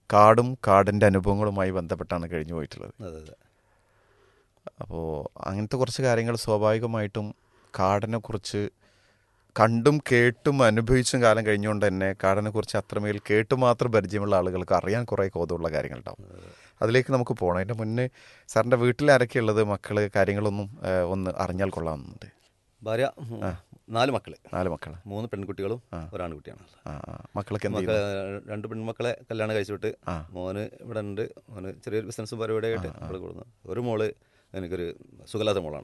കാടും കാടിൻ്റെ അനുഭവങ്ങളുമായി ബന്ധപ്പെട്ടാണ് കഴിഞ്ഞു പോയിട്ടുള്ളത് അതെ അതെ അപ്പോൾ അങ്ങനത്തെ കുറച്ച് കാര്യങ്ങൾ സ്വാഭാവികമായിട്ടും കാടിനെ കുറിച്ച് കണ്ടും കേട്ടും അനുഭവിച്ചും കാലം കഴിഞ്ഞുകൊണ്ട് തന്നെ കാടിനെ കുറിച്ച് അത്രമേൽ കേട്ടു മാത്രം പരിചയമുള്ള ആളുകൾക്ക് അറിയാൻ കുറേ കൗതുകമുള്ള കാര്യങ്ങളുണ്ടാവും അതിലേക്ക് നമുക്ക് പോകണം അതിൻ്റെ മുന്നേ സാറിൻ്റെ വീട്ടിൽ ആരൊക്കെയുള്ളത് മക്കൾ കാര്യങ്ങളൊന്നും ആ, ഒന്ന് അറിഞ്ഞാൽ കൊള്ളാമെന്നുണ്ട് ഭാര്യ ഉം, നാല് മക്കള് നാല് മക്കൾ മൂന്ന് പെൺകുട്ടികളും ഒരാൺകുട്ടിയാണ് ആ ആ. മക്കളൊക്കെ എന്ത് മക്കളെ ചെയ്യുന്നു രണ്ട് പെൺമക്കളെ കല്യാണം കഴിച്ചു വിട്ട് ആ. മോന് ഇവിടെ ഉണ്ട് മോന് ചെറിയൊരു ബിസിനസ് പരിപാടിയായിട്ട് ഇവിടെ കൊടുക്കുന്നു ഒരു മോള് എനിക്കൊരു സുഖലാത്ത മോളാണ്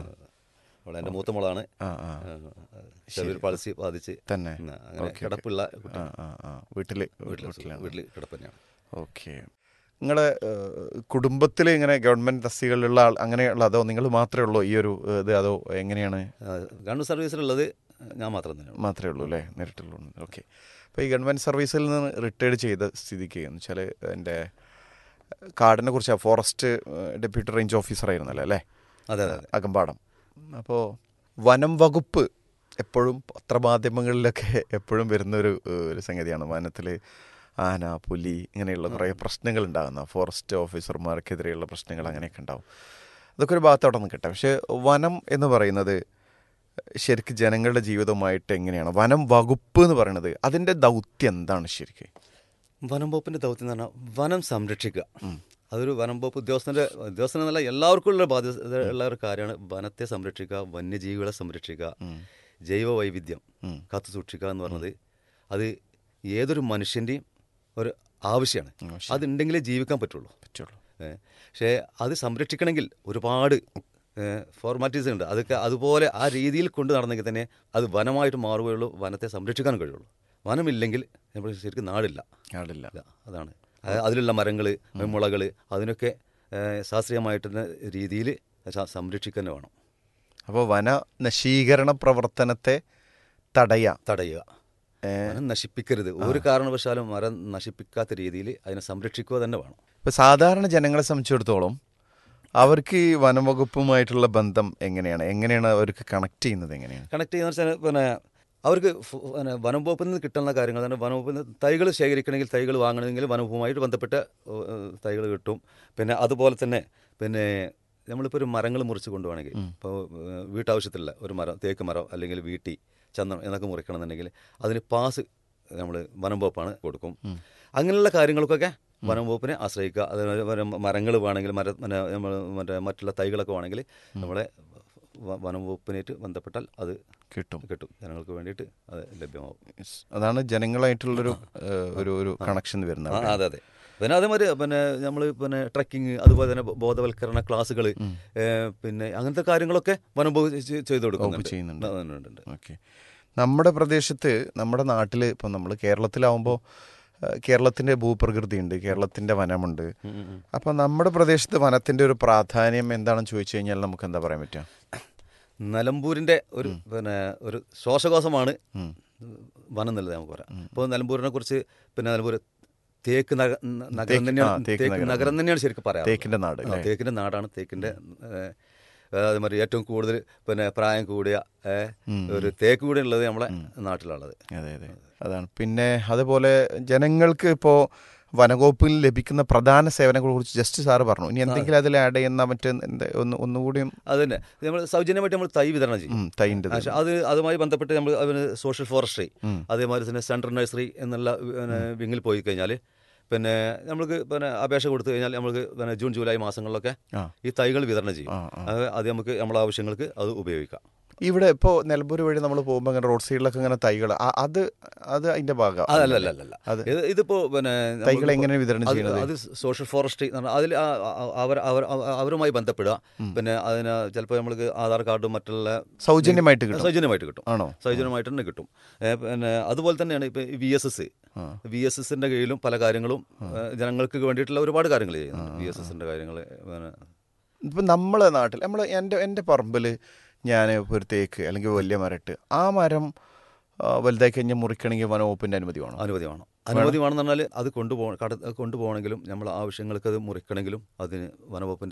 അവളെ എൻ്റെ മൂത്ത മോളാണ് ആ ആ ചെറിയൊരു പൾസി ബാധിച്ച് തന്നെ ഉം, അങ്ങനെ കിടപ്പുള്ള കുട്ടി ആ ആ ആ വീട്ടിൽ വീട്ടിൽ വീട്ടിലാണ് വീട്ടിൽ കിടപ്പ് തന്നെയാണ് ഓക്കെ നിങ്ങളെ കുടുംബത്തിൽ ഇങ്ങനെ ഗവൺമെന്റ് തസ്തികകളിലുള്ള ആൾ അങ്ങനെയുള്ള അതോ നിങ്ങൾ മാത്രമേ ഉള്ളൂ ഈ ഒരു ഏഹ്, ഇത് അതോ എങ്ങനെയാണ് ആ, ഗവൺമെന്റ് സർവീസിലുള്ളത് ഞാൻ മാത്രം തന്നെയാണ് മാത്രമേ ഉള്ളൂ അല്ലേ നേരിട്ടുള്ളൂ ഓക്കെ അപ്പോൾ ഈ ഗവൺമെന്റ് സർവീസിൽ നിന്ന് റിട്ടയർഡ് ചെയ്ത സ്ഥിതിക്ക് എന്ന് വെച്ചാൽ എൻ്റെ കാടിനെ കുറിച്ച് ഫോറസ്റ്റ് ഡെപ്യൂട്ടി റേഞ്ച് ഓഫീസർ ആയിരുന്നല്ലോ അല്ലേ അതെ അതെ അതെ അകമ്പാടം അപ്പോൾ വനം വകുപ്പ് എപ്പോഴും പത്രമാധ്യമങ്ങളിലൊക്കെ എപ്പോഴും വരുന്ന ഒരു ഏഹ്, ഒരു സംഗതിയാണ് വനത്തിൽ ആന പുലി ഇങ്ങനെയുള്ള കുറേ പ്രശ്നങ്ങൾ ഉണ്ടാകുന്ന ഫോറസ്റ്റ് ഓഫീസർമാർക്കെതിരെയുള്ള പ്രശ്നങ്ങൾ അങ്ങനെയൊക്കെ ഉണ്ടാവും അതൊക്കെ ഒരു ഭാഗത്തോടെ നിൽക്കട്ടെ പക്ഷേ വനം എന്ന് പറയുന്നത് ശരിക്കും ജനങ്ങളുടെ ജീവിതവുമായിട്ട് എങ്ങനെയാണ് വനം വകുപ്പ് എന്ന് പറയുന്നത് അതിൻ്റെ ദൗത്യം എന്താണ് ശരിക്കും വനം വകുപ്പിന്റെ ദൗത്യം എന്ന് പറഞ്ഞാൽ വനം സംരക്ഷിക്കുക അതൊരു വനം വകുപ്പ് ഉദ്യോഗസ്ഥന്റെ ഉദ്യോഗസ്ഥൻ എന്നല്ല എല്ലാവർക്കും ഉള്ള ബാധ്യത ഉള്ള ഒരു കാര്യമാണ് വനത്തെ സംരക്ഷിക്കുക വന്യജീവികളെ സംരക്ഷിക്കുക ജൈവ വൈവിധ്യം കാത്തു സൂക്ഷിക്കുക എന്ന് പറഞ്ഞത് അത് ഏതൊരു മനുഷ്യൻ്റെയും ഒരു ആവശ്യമാണ് അതുണ്ടെങ്കിലേ ജീവിക്കാൻ പറ്റുള്ളൂ പറ്റുള്ളൂ ഏ, പക്ഷേ അത് സംരക്ഷിക്കണമെങ്കിൽ ഒരുപാട് ഫോർമാലിറ്റീസ് ഉണ്ട് അതൊക്കെ അതുപോലെ ആ രീതിയിൽ കൊണ്ട് നടന്നെങ്കിൽ തന്നെ അത് വനമായിട്ട് മാറുകയുള്ളൂ വനത്തെ സംരക്ഷിക്കാൻ കഴിയുള്ളൂ വനമില്ലെങ്കിൽ നമ്മൾ ശരിക്കും നാടില്ല ആളില്ല ഇല്ല, അതാണ് അത് അതിലുള്ള മരങ്ങൾ മുളകൾ അതിനൊക്കെ ഏ, ശാസ്ത്രീയമായിട്ടുള്ള രീതിയിൽ സംരക്ഷിക്കുക തന്നെ വേണം അപ്പോൾ വന നശീകരണ പ്രവർത്തനത്തെ തടയാം തടയുക മരം നശിപ്പിക്കരുത് ഒരു കാരണവശാലും മരം നശിപ്പിക്കാത്ത രീതിയിൽ അതിനെ സംരക്ഷിക്കുക തന്നെ വേണം ഇപ്പൊ സാധാരണ ജനങ്ങളെ സംബന്ധിച്ചിടത്തോളം അവർക്ക് ഈ വനംവകുപ്പുമായിട്ടുള്ള ബന്ധം എങ്ങനെയാണ് എങ്ങനെയാണ് അവർക്ക് കണക്ട് ചെയ്യുന്നത് എങ്ങനെയാണ് കണക്ട് ചെയ്യുന്ന വെച്ചാൽ പിന്നെ അവർക്ക് ഫ- പിന്നെ വനം വകുപ്പിൽ നിന്ന് കിട്ടുന്ന കാര്യങ്ങൾ തന്നെ വനം വകുപ്പിൽ നിന്ന് തൈകൾ ശേഖരിക്കണമെങ്കിൽ തൈകൾ വാങ്ങണമെങ്കിൽ വനം വകുപ്പുമായിട്ട് ബന്ധപ്പെട്ട തൈകൾ കിട്ടും പിന്നെ അതുപോലെ തന്നെ പിന്നെ നമ്മളിപ്പോൾ ഒരു മരങ്ങൾ മുറിച്ച് കൊണ്ടുപോകണമെങ്കിൽ ഇപ്പോൾ ഏഹ്, വീട്ടാവശ്യത്തിലുള്ള ഒരു മരം തേക്ക് മരം അല്ലെങ്കിൽ വീട്ടി ചന്ദനം എന്നൊക്കെ മുറിക്കണമെന്നുണ്ടെങ്കിൽ അതിന് പാസ് നമ്മൾ വനം വകുപ്പാണ് കൊടുക്കും അങ്ങനെയുള്ള കാര്യങ്ങൾക്കൊക്കെ വനം വകുപ്പിനെ ആശ്രയിക്കുക അതേപോലെ മരങ്ങൾ വേണമെങ്കിൽ മര പിന്നെ നമ്മൾ മറ്റേ മറ്റുള്ള തൈകളൊക്കെ വേണമെങ്കിൽ നമ്മളെ വ- വനം വകുപ്പിനായിട്ട് ബന്ധപ്പെട്ടാൽ അത് കിട്ടും കിട്ടും ജനങ്ങൾക്ക് വേണ്ടിയിട്ട് അത് ലഭ്യമാവും Yes. അതാണ് ജനങ്ങളായിട്ടുള്ളൊരു ഏഹ്, ഒരു ഒരു കണക്ഷൻ വരുന്നത് ആ, അതെ അതെ പിന്നെ അതേമാതിരി പിന്നെ നമ്മൾ പിന്നെ ട്രക്കിങ് അതുപോലെ തന്നെ ബോ- ബോധവൽക്കരണ ക്ലാസ്സുകൾ പിന്നെ അങ്ങനത്തെ കാര്യങ്ങളൊക്കെ വനം വകുപ്പ് ചെ- ചെയ്തു കൊടുക്കുന്നുണ്ട് ചെയ്യുന്നുണ്ട്. ആ, ഉണ്ട്, ഉണ്ട്, ഉണ്ട്. ഓക്കെ നമ്മുടെ പ്രദേശത്ത് നമ്മുടെ നാട്ടിൽ ഇപ്പം നമ്മൾ കേരളത്തിലാവുമ്പോൾ കേരളത്തിൻ്റെ ഭൂപ്രകൃതിയുണ്ട് കേരളത്തിൻ്റെ വനമുണ്ട് ഉം, ഉം, ഉം. അപ്പം നമ്മുടെ പ്രദേശത്ത് വനത്തിൻ്റെ ഒരു പ്രാധാന്യം എന്താണെന്ന് ചോദിച്ചു കഴിഞ്ഞാൽ നമുക്ക് എന്താ പറയാൻ പറ്റുക നിലമ്പൂരിന്റെ ഒരു പിന്നെ ഒരു ശ്വാസകോശമാണ് വനം എന്നുള്ളത് നമുക്ക് പറയാം ഇപ്പോൾ നിലമ്പൂരിനെ കുറിച്ച് പിന്നെ നിലമ്പൂർ തേക്ക് നഗ- ന- നഗരം ആ, തന്നെയാണ് തേക്ക് തേക്ക് നഗരം. നഗരം തന്നെയാണ് ശരിക്കും പറയാം തേക്കിൻ്റെ നാട് ആ, തേക്കിന്റെ നാടാണ് തേക്കിന്റെ ഏഹ്, അതേമാതിരി ഏറ്റവും കൂടുതൽ പിന്നെ പ്രായം കൂടിയ ഏഹ്, ഒരു തേക്ക് കൂടെ ഉള്ളത് നമ്മളെ നാട്ടിലുള്ളത് അതെ അതെ അതാണ് പിന്നെ അതുപോലെ ജനങ്ങൾക്ക് ഇപ്പോൾ വനവകുപ്പിൽ ലഭിക്കുന്ന പ്രധാന സേവനങ്ങളെ കുറിച്ച് ജസ്റ്റ് സാറ് പറഞ്ഞു ഇനി എന്തെങ്കിലും അതിൽ ആഡ് ചെയ്യുന്ന മറ്റ് എന്താ ഒന്ന് ഒന്നുകൂടിയും അത് തന്നെ നമ്മൾ സൗജന്യമായിട്ട് നമ്മൾ തൈ വിതരണം ചെയ്യും ഉം, തൈൻ്റെ ഇത്. പക്ഷെ അത് അതുമായി ബന്ധപ്പെട്ട് നമ്മൾ അതിന് സോഷ്യൽ ഫോറസ്ട്രി അതേമാതിരി തന്നെ സെൻട്രൽ നഴ്സറി എന്നുള്ള പിന്നെ വിങ്ങിൽ പോയി കഴിഞ്ഞാൽ പിന്നെ നമ്മൾക്ക് പിന്നെ അപേക്ഷ കൊടുത്തു കഴിഞ്ഞാൽ നമ്മൾക്ക് പിന്നെ ജൂൺ ജൂലൈ മാസങ്ങളിലൊക്കെ ആ. ഈ തൈകൾ വിതരണം ചെയ്യും ആ, ആ. അത് അത് നമുക്ക് നമ്മളെ ആവശ്യങ്ങൾക്ക് അത് ഉപയോഗിക്കാം ഇവിടെ ഇപ്പോൾ നിലമ്പൂർ വഴി നമ്മൾ പോകുമ്പോൾ അങ്ങനെ റോഡ് സൈഡിലൊക്കെ ഇങ്ങനെ തൈകൾ ആ- അത് അത് അതിൻ്റെ ഭാഗം അതല്ല അല്ല അല്ല അത് ഇത് ഇതിപ്പോ പിന്നെ തൈകൾ നമ്മൾക്കിപ്പോ- എങ്ങനെ വിതരണം അത് ചെയ്യുന്നത് അത് സോഷ്യൽ ഫോറസ്ട്രി എന്ന് പറഞ്ഞാൽ അതിൽ ആ- ആ- അവർ അവർ അവരുമായി ബന്ധപ്പെടുക പിന്നെ അതിന് ചിലപ്പോൾ നമ്മൾക്ക് ആധാർ കാർഡും മറ്റുള്ള സൗജന്യമായിട്ട് കിട്ടും സൗജന്യമായിട്ട് കിട്ടും ആണോ സൗജന്യമായിട്ട് തന്നെ കിട്ടും ഏ, പിന്നെ അതുപോലെ തന്നെയാണ് ഇപ്പം V S S V S എസിന്റെ കീഴിലും പല കാര്യങ്ങളും ഏ, ജനങ്ങൾക്ക് വേണ്ടിയിട്ടുള്ള ഒരുപാട് കാര്യങ്ങൾ ചെയ്യുന്നുണ്ട് വി എസ് എസിന്റെ കാര്യങ്ങൾ പിന്നെ ഇപ്പം നമ്മളെ നാട്ടിൽ നമ്മൾ എൻ്റെ എൻ്റെ പറമ്പിൽ ഞാൻ ഇപ്പോൾ ഒരു തേക്ക് അല്ലെങ്കിൽ വലിയ മരട്ട് ആ മരം ആ, വലുതായി കഴിഞ്ഞാൽ മുറിക്കണമെങ്കിൽ വനവകുപ്പിൻ്റെ അനുമതി വേണം അനുമതി വേണം അനുമതി വേണമെന്ന് പറഞ്ഞാൽ അത് കൊണ്ടുപോകണം കട കൊണ്ടുപോകണമെങ്കിലും നമ്മളെ ആവശ്യങ്ങൾക്ക് അത് മുറിക്കണമെങ്കിലും അതിന് വനവകുപ്പിന്റെ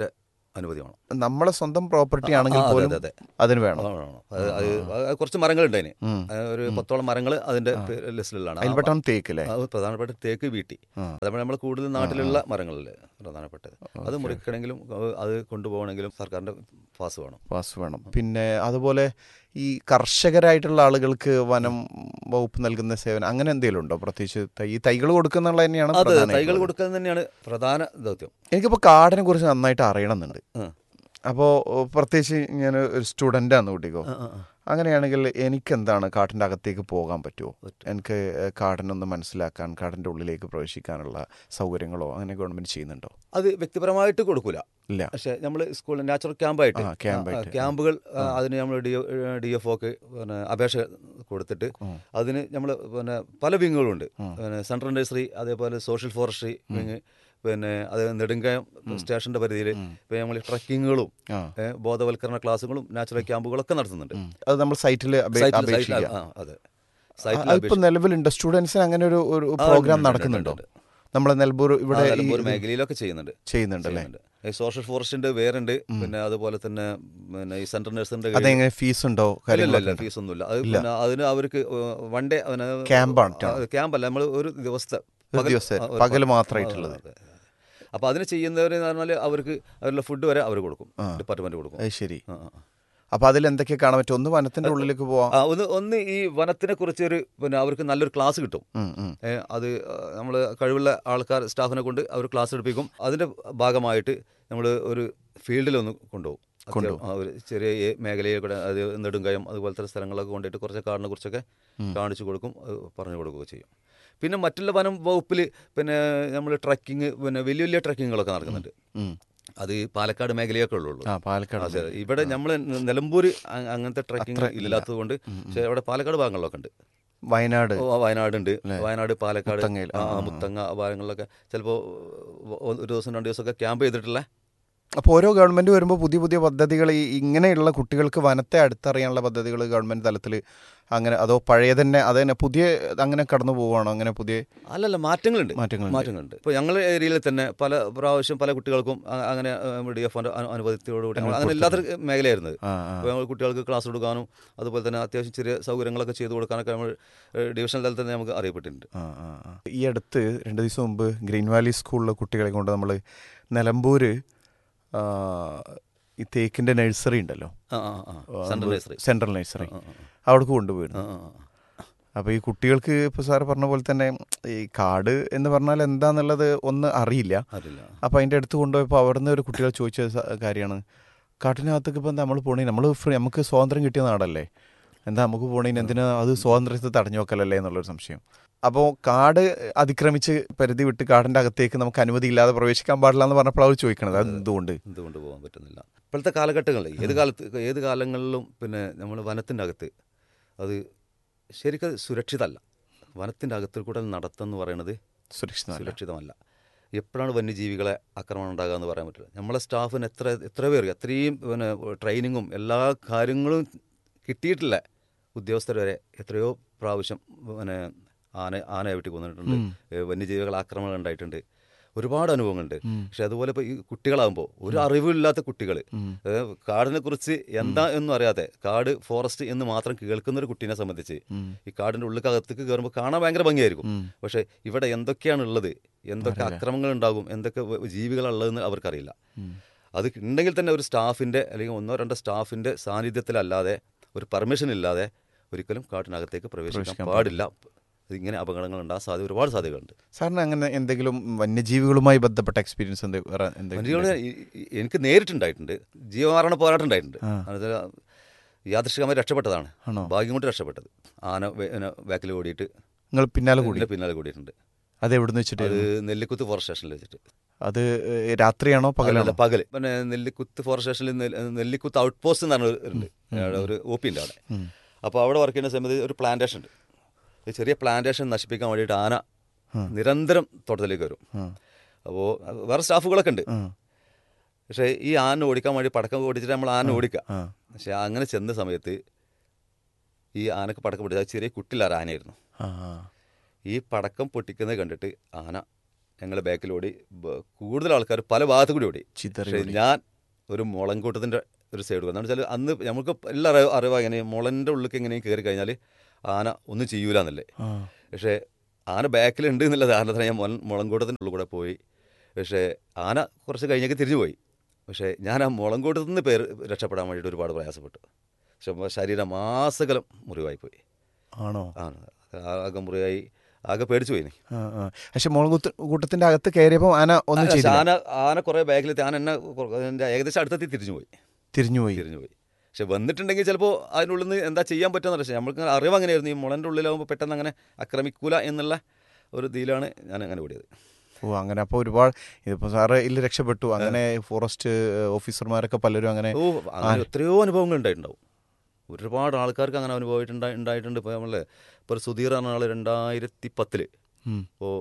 അനുമതി വേണം നമ്മളെ സ്വന്തം പ്രോപ്പർട്ടി ആ, ആണെങ്കിൽ ആ, അതെ, പോലും അതെ, അതെ. അതിന് വേണം വേണം, വേണം. അത് അത് അത് കുറച്ച് മരങ്ങളുണ്ട് അതിന് ഉം. അത് ഒരു പത്തോളം മരങ്ങൾ അതിന്റെ ലിസ്റ്റിലാണ് അതിൽപ്പെട്ടാണ് തേക്ക് അല്ലേ അത് പ്രധാനപ്പെട്ട തേക്ക് വീട്ടി ആ. അതേപോലെ നമ്മൾ കൂടുതൽ നാട്ടിലുള്ള മരങ്ങളല്ലേ പ്രധാനപ്പെട്ടത് അത് മുറിക്കണമെങ്കിലും അത് അത് കൊണ്ടുപോകണമെങ്കിലും സർക്കാരിന്റെ പാസ് വേണം പാസ് വേണം പിന്നെ അതുപോലെ ഈ കർഷകരായിട്ടുള്ള ആളുകൾക്ക് വനം വകുപ്പ് നൽകുന്ന സേവനം അങ്ങനെ എന്തെങ്കിലും ഉണ്ടോ പ്രത്യേകിച്ച് തൈ ഈ തൈകൾ കൊടുക്കുന്നുള്ള തന്നെയാണ് അത് തൈകൾ പ്രധാനമായിട്ടുള്ളത്. കൊടുക്കുന്നത് തന്നെയാണ് പ്രധാന ദൗത്യം എനിക്കിപ്പോൾ കാടിനെ കുറിച്ച് നന്നായിട്ട് അറിയണമെന്നുണ്ട് ആ. അപ്പോൾ പ്രത്യേകിച്ച് ഞാൻ ഒരു സ്റ്റുഡൻ്റാന്ന് കൂട്ടിക്കോ ആ, ആ, ആ. അങ്ങനെയാണെങ്കിൽ എനിക്ക് എന്താണ് കാട്ടിൻ്റെ അകത്തേക്ക് പോകാൻ പറ്റുമോ പറ്റും. എനിക്ക് ഏഹ്, കാടിനൊന്ന് മനസ്സിലാക്കാൻ കാടിൻ്റെ ഉള്ളിലേക്ക് പ്രവേശിക്കാനുള്ള സൗകര്യങ്ങളോ അങ്ങനെ ഗവൺമെൻറ് ചെയ്യുന്നുണ്ടോ അത് വ്യക്തിപരമായിട്ട് കൊടുക്കൂല ഇല്ല പക്ഷെ നമ്മൾ സ്കൂളിൽ നാച്ചുറൽ ക്യാമ്പായിട്ട് ആ, ക്യാമ്പായിട്ട്. ക്യാമ്പുകൾ ആ, അതിന് നമ്മൾ ഡി ഡി എഫ് ഒക്കെ പിന്നെ അപേക്ഷ കൊടുത്തിട്ട് അതിന് നമ്മൾ പിന്നെ പല വിങ്ങുകളുണ്ട് പിന്നെ സെൻട്രൽ നഴ്സറി അതേപോലെ സോഷ്യൽ ഫോറസ്ട്രി വിങ് പിന്നെ അത് നെടുങ്കയം സ്റ്റേഷന്റെ പരിധിയിൽ പിന്നെ നമ്മൾ ട്രക്കിങ്ങുകളും ആ ഏ, ബോധവൽക്കരണ ക്ലാസ്സുകളും നാച്ചുറൽ ക്യാമ്പുകളൊക്കെ നടത്തുന്നുണ്ട് ഉം. അത് നമ്മൾ സൈറ്റിൽ സൈറ്റിൽ- സൈറ്റിൽ- അപേക്ഷിക്കുക ആ, അതെ സൈറ്റിൽ അതിപ്പോൾ നിലവിലുണ്ട് സ്റ്റുഡൻസിന് അങ്ങനെ ഒരു ഒരു ആ, പ്രോഗ്രാം ഉണ്ട്, ഉണ്ട്, നടക്കുന്നുണ്ടോ ഉണ്ട്, നമ്മളെ നെൽബൂർ ഇവിടെ ഈ- നിലമ്പൂർ മേഖലയിലൊക്കെ ചെയ്യുന്നുണ്ട് ചെയ്യുന്നുണ്ടല്ലേ ചെയ്യുന്നുണ്ട്. ഈ സോഷ്യൽ ഫോറസ്റ്റിന്റെ വേറുണ്ട് പിന്നെ അതുപോലെ തന്നെ പിന്നെ ഈ സെൻട്രൽ നഴ്സിന്റെ അതെങ്ങനെ ഫീസ് ഉണ്ടോ ഇല്ല കാര്യങ്ങളൊക്കെ ഫീസ് ഒന്നുമില്ല അത് പിന്നെ അതിന് അവർക്ക് വൺ ഡേ ക്യാമ്പാണ് ക്യാമ്പല്ല നമ്മൾ ഒരു ദിവസത്തെ ഒരു പകൽ- ദിവസം ആ, ഒരു പകൽ പ- മാത്രമായിട്ടുള്ളത് അതെ, അതെ. അപ്പൊ അതിന് ചെയ്യുന്നവർ എന്ന് പറഞ്ഞാൽ അവർക്ക് അവരുടെ ഫുഡ് വരെ അവർ കൊടുക്കും ഡിപ്പാർട്ട്മെന്റ് കൊടുക്കും അത് ശരി ആ, ആ. അപ്പൊ അതിൽ എന്തൊക്കെ കാണാൻ പറ്റും ഒന്ന് വനത്തിന്റെ ഉള്ളിലേക്ക് പോവാം ആ ഒന്ന് ഒന്ന് ഈ വനത്തിനെ കുറിച്ച് ഒരു പിന്നെ അവർക്ക് നല്ലൊരു ക്ലാസ് കിട്ടും ഉം, ഉം. ഏ, അത് നമ്മൾ കഴിവുള്ള ആൾക്കാർ സ്റ്റാഫിനെ കൊണ്ട് അവർ ക്ലാസ് എടുപ്പിക്കും അതിന്റെ ഭാഗമായിട്ട് നമ്മൾ ഒരു ഫീൽഡിലൊന്ന് കൊണ്ടുപോകും അത്യാവശ്യം ആ ഒരു ചെറിയ ഏ- മേഖലയിൽ കൂടെ അത് നെടുങ്കയം അതുപോലത്തെ സ്ഥലങ്ങളൊക്കെ കൊണ്ടുപോയിട്ട് കുറച്ച് കാടിനെ കുറിച്ചൊക്കെ കാണിച്ചു കൊടുക്കും അത് പറഞ്ഞു കൊടുക്കുകയൊക്കെ ചെയ്യും പിന്നെ മറ്റുള്ള വനം വകുപ്പിൽ പിന്നെ നമ്മൾ ട്രക്കിങ് പിന്നെ വലിയ വലിയ ട്രക്കിങ്ങുകളൊക്കെ നടക്കുന്നുണ്ട് ഉം. അത് ഈ പാലക്കാട് മേഖലയൊക്കെ ഉള്ളൂ ആ പാലക്കാട് അതെ അതെ. ഇവിടെ നമ്മൾ നിലമ്പൂർ അങ്ങനത്തെ ട്രക്കിംഗ് ഇല്ലാത്തത് കൊണ്ട് പക്ഷേ ഇവിടെ പാലക്കാട് ഭാഗങ്ങളിലൊക്കെ ഉണ്ട് വയനാട് ഓ, വയനാടുണ്ട് വയനാട് പാലക്കാട് മുത്തങ്ങയിൽ, ആ മുത്തങ്ങ ആ ഭാഗങ്ങളിലൊക്കെ ചിലപ്പോൾ ഒരു ദിവസം രണ്ട് ദിവസമൊക്കെ ക്യാമ്പ് ചെയ്തിട്ടുള്ള അപ്പോൾ ഓരോ ഗവൺമെന്റ് വരുമ്പോൾ പുതിയ പുതിയ പദ്ധതികൾ ഈ ഇങ്ങനെയുള്ള കുട്ടികൾക്ക് വനത്തെ അടുത്തറിയാനുള്ള പദ്ധതികൾ ഗവൺമെന്റ് തലത്തിൽ അങ്ങനെ അതോ പഴയ തന്നെ അത് തന്നെ പുതിയ അങ്ങനെ കടന്നു പോവുകയാണോ അങ്ങനെ പുതിയ അല്ലല്ല മാറ്റങ്ങളുണ്ട് മാറ്റങ്ങളുണ്ട്. മാറ്റങ്ങളുണ്ട് ഇപ്പോൾ ഞങ്ങളുടെ ഏരിയയിൽ തന്നെ പല പ്രാവശ്യം പല കുട്ടികൾക്കും അ- അങ്ങനെ ഡി എഫ് അനുഭവത്തോടുകൂടി ഞങ്ങൾ അങ്ങനെ ഇല്ലാത്ത മേഖലയായിരുന്നത് ആ ആ അപ്പോൾ ഞങ്ങൾ കുട്ടികൾക്ക് ക്ലാസ് കൊടുക്കാനും അതുപോലെ തന്നെ അത്യാവശ്യം ചെറിയ സൗകര്യങ്ങളൊക്കെ ചെയ്തു കൊടുക്കാനൊക്കെ നമ്മൾ ഏഹ്, ഡിവിഷൻ തലത്തിൽ തന്നെ നമുക്ക് അറിയപ്പെട്ടിട്ടുണ്ട് ആ, ആ, ആ. ഈ അടുത്ത് രണ്ട് ദിവസം മുമ്പ് ഗ്രീൻ വാലി സ്കൂളിലെ കുട്ടികളെ കൊണ്ട് നമ്മൾ നിലമ്പൂര് ആ, ഈ തേക്കിന്റെ നഴ്സറി ഉണ്ടല്ലോ ആ ആ ആ സെൻട്രൽ നഴ്സറി സെൻട്രൽ നഴ്സറി ആ, ആ, അവിടേക്ക് കൊണ്ടുപോയിരുന്നു ആ, ആ, ആ. അപ്പോൾ ഈ കുട്ടികൾക്ക് ഇപ്പോൾ സാറ് പറഞ്ഞ പോലെ തന്നെ ഈ കാട് എന്ന് പറഞ്ഞാൽ എന്താന്നുള്ളത് ഒന്ന് അറിയില്ല അറിയില്ല അപ്പോൾ അതിൻ്റെ അടുത്ത് കൊണ്ടുപോയപ്പോൾ അവിടുന്ന് ഒരു കുട്ടികൾ ചോദിച്ച സ- കാര്യമാണ് കാട്ടിനകത്തേക്ക് ഇപ്പം നമ്മൾ പോണേ നമ്മൾ ഫ്രീ നമുക്ക് സ്വാതന്ത്ര്യം കിട്ടിയ നാടല്ലേ എന്താ നമുക്ക് പോണേന് എന്തിനാ അത് സ്വാതന്ത്ര്യത്തെ തടഞ്ഞു വെക്കലല്ലേ എന്നുള്ളൊരു സംശയം അപ്പോൾ കാട് അതിക്രമിച്ച് പരിധി വിട്ട് കാടിൻ്റെ അകത്തേക്ക് നമുക്ക് അനുമതി ഇല്ലാതെ പ്രവേശിക്കാൻ പാടില്ല എന്ന് പറഞ്ഞപ്പോൾ അവർ ചോദിക്കണത് അത് എന്തുകൊണ്ട് എന്തുകൊണ്ട് പോകാൻ പറ്റുന്നില്ല ഇപ്പോഴത്തെ കാലഘട്ടങ്ങളിൽ ഏത് കാലത്ത് ഏത് കാലങ്ങളിലും പിന്നെ നമ്മൾ വനത്തിൻ്റെ അകത്ത് അത് ശരിക്കും സുരക്ഷിതമല്ല വനത്തിൻ്റെ അകത്തിൽ കൂടെ നടത്തം എന്ന് പറയുന്നത് സുരക്ഷിതമല്ല സുരക്ഷിതമല്ല എപ്പോഴാണ് വന്യജീവികളെ ആക്രമണം ഉണ്ടാകുക എന്ന് പറയാൻ പറ്റില്ല നമ്മളെ സ്റ്റാഫിന് എത്ര എത്ര പേർ അത്രയും പിന്നെ ട്രെയിനിങ്ങും എല്ലാ കാര്യങ്ങളും കിട്ടിയിട്ടില്ല ഉദ്യോഗസ്ഥർ വരെ എത്രയോ പ്രാവശ്യം പിന്നെ ആന ആനയെ വെട്ടി കൊന്നിട്ടുണ്ട് ഏ, വന്യജീവികൾ ആക്രമണം ഉണ്ടായിട്ടുണ്ട് ഒരുപാട് അനുഭവങ്ങളുണ്ട് പക്ഷെ അതുപോലെ ഇപ്പോൾ ഈ കുട്ടികളാകുമ്പോൾ ഒരു അറിവില്ലാത്ത കുട്ടികൾ കാടിനെ കുറിച്ച് എന്താ എന്നും അറിയാതെ കാട് ഫോറസ്റ്റ് എന്ന് മാത്രം കേൾക്കുന്ന ഒരു കുട്ടീനെ സംബന്ധിച്ച് ഈ കാടിന്റെ ഉള്ളിക്കകത്തേക്ക് കയറുമ്പോൾ കാണാൻ ഭയങ്കര ഭംഗിയായിരിക്കും പക്ഷെ ഇവിടെ എന്തൊക്കെയാണ് ഉള്ളത് എന്തൊക്കെ അക്രമങ്ങൾ ഉണ്ടാകും എന്തൊക്കെ വ- ജീവികളുള്ളതെന്ന് അവർക്കറിയില്ല അത് ഉണ്ടെങ്കിൽ തന്നെ ഒരു സ്റ്റാഫിന്റെ അല്ലെങ്കിൽ ഒന്നോ രണ്ടോ സ്റ്റാഫിന്റെ സാന്നിധ്യത്തിലല്ലാതെ ഒരു പെർമിഷൻ ഇല്ലാതെ ഒരിക്കലും കാട്ടിനകത്തേക്ക് പ്രവേശിക്കാൻ പാടില്ല ഇങ്ങനെ അപകടങ്ങൾ ഉണ്ടാകാൻ സാധ്യത ഒരുപാട് സാധ്യതകളുണ്ട് സാറിന് അങ്ങനെ എന്തെങ്കിലും വന്യജീവികളുമായി ബന്ധപ്പെട്ട എക്സ്പീരിയൻസ് എന്ത് വേറെ എന്തെങ്കിലും വന്യജീവികളെ ഈ- ഈ- എനിക്ക് നേരിട്ടുണ്ടായിട്ടുണ്ട് ജീവമാരണ പോരാട്ടം ഉണ്ടായിട്ടുണ്ട് അത് യാദൃശികമായി രക്ഷപ്പെട്ടതാണ് ആണോ? ഭാഗ്യം കൊണ്ട് രക്ഷപ്പെട്ടത് ആന ബാക്കിൽ ഓടിയിട്ട് നിങ്ങൾ പിന്നാലെ കൂടി ഇതിന്റെ പിന്നാലെ കൂടിയിട്ടുണ്ട് അത് എവിടുന്ന് വെച്ചിട്ട് അത് നെല്ലിക്കുത്ത് ഫോറസ്റ്റ് സ്റ്റേഷനിൽ വെച്ചിട്ട് അത് ഏഹ്, രാത്രിയാണോ പകലാണോ അല്ല, പകല് പിന്നെ നെല്ലിക്കുത്ത് ഫോറസ്റ്റ് സ്റ്റേഷനിൽ നെല്ല്- നെല്ലിക്കുത്ത് ഔട്ട് പോസ്റ്റ് എന്ന് പറഞ്ഞ ഒരു ഉണ്ട് അവിടെ ഒരു ഒ പി ഉണ്ട് അവിടെ അപ്പോൾ അവിടെ വർക്ക് ചെയ്യുന്ന സമയത്ത് ഒരു പ്ലാന്റേഷൻ ഉണ്ട് ഈ ചെറിയ പ്ലാന്റേഷൻ നശിപ്പിക്കാൻ വേണ്ടിയിട്ട് ആന നിരന്തരം തോട്ടത്തിലേക്ക് വരും അപ്പോൾ വേറെ സ്റ്റാഫുകളൊക്കെ ഉണ്ട് പക്ഷേ ഈ ആന ഓടിക്കാൻ വേണ്ടി പടക്കം ഓടിച്ചിട്ട് നമ്മൾ ആന ഓടിക്കുക ആ. പക്ഷെ അങ്ങനെ ചെന്ന സമയത്ത് ഈ ആനക്ക് പടക്കം പൊട്ടിച്ചത് അത് ചെറിയ കുട്ടിലാര ആനയായിരുന്നു ആ ആ. ഈ പടക്കം പൊട്ടിക്കുന്നത് കണ്ടിട്ട് ആന ഞങ്ങളെ ബാക്കിലോടി ബ- കൂടുതൽ ആൾക്കാർ പല ഭാഗത്തു കൂടി ഓടി ചിതറി പക്ഷേ ഞാൻ ഒരു മുളങ്കൂട്ടത്തിൻ്റെ ഒരു സൈഡ് എന്ന് വെച്ചാൽ അന്ന് നമുക്ക് എല്ലാ അറിവ് അറിവ് എങ്ങനെ മുളൻ്റെ ഉള്ളിലേക്ക് എങ്ങനെയും കയറി കഴിഞ്ഞാൽ ആന ഒന്നും ചെയ്യൂല എന്നല്ലേ ആ. പക്ഷേ ആന ബാക്കിലുണ്ട് എന്നുള്ള ധാരണത്തിന് ഞാൻ മുള മുളങ്കൂട്ടത്തിൻ്റെ ഉള്ളിൽ കൂടെ പോയി പക്ഷേ ആന കുറച്ച് കഴിഞ്ഞൊക്കെ തിരിഞ്ഞു പോയി പക്ഷേ ഞാൻ ആ മുളങ്കൂട്ടത്തിൽ നിന്ന് പേര് രക്ഷപ്പെടാൻ വേണ്ടിയിട്ട് ഒരുപാട് പ്രയാസപ്പെട്ടു പക്ഷെ നമ്മുടെ ശരീരം മാസകലം മുറിവായി പോയി ആണോ ആണ് ആകെ മുറിവായി ആകെ പേടിച്ചു പോയി ആ, ആ. പക്ഷെ മുളകുത്ത് കൂട്ടത്തിന്റെ അകത്ത് കയറിയപ്പോൾ ആന ഒന്നും ചെയ്തില്ല ആന ആന കുറേ ബാക്കിലെത്തി ആന എന്നെ കൊ- എൻ്റെ ഏകദേശം അടുത്തെത്തി തിരിഞ്ഞു പോയി തിരിഞ്ഞുപോയി തിരിഞ്ഞു പോയി പക്ഷെ വന്നിട്ടുണ്ടെങ്കിൽ ചിലപ്പോൾ അതിനുള്ളിൽ നിന്ന് എന്താ ചെയ്യാൻ പറ്റുമെന്ന് പക്ഷേ നമ്മൾക്ക് അറിവ് അങ്ങനെയായിരുന്നു ഈ മുളൻ്റെ ഉള്ളിലാകുമ്പോൾ പെട്ടെന്ന് അങ്ങനെ ആക്രമിക്കൂല എന്നുള്ള ഒരു ഇതിലാണ് ഞാൻ അങ്ങനെ ഓടിയത് ഓ അങ്ങനെ അപ്പോൾ ഒരുപാട് ഇതിപ്പോ സാറ് ഇതിൽ രക്ഷപ്പെട്ടു അങ്ങനെ ഫോറസ്റ്റ് ഓഫീസർമാരൊക്കെ പലരും അങ്ങനെ ഓ അങ്ങനെ എത്രയോ അനുഭവങ്ങൾ ഉണ്ടായിട്ടുണ്ടാവും ഒരുപാട് ആൾക്കാർക്ക് അങ്ങനെ അനുഭവമായിട്ട് ഉണ്ടായിട്ടുണ്ട് ഇപ്പോൾ നമ്മളെ ഇപ്പോൾ ഒരു സുധീർ എന്ന ആൾ രണ്ടായിരത്തി പത്തില് ഉം. ഇപ്പോൾ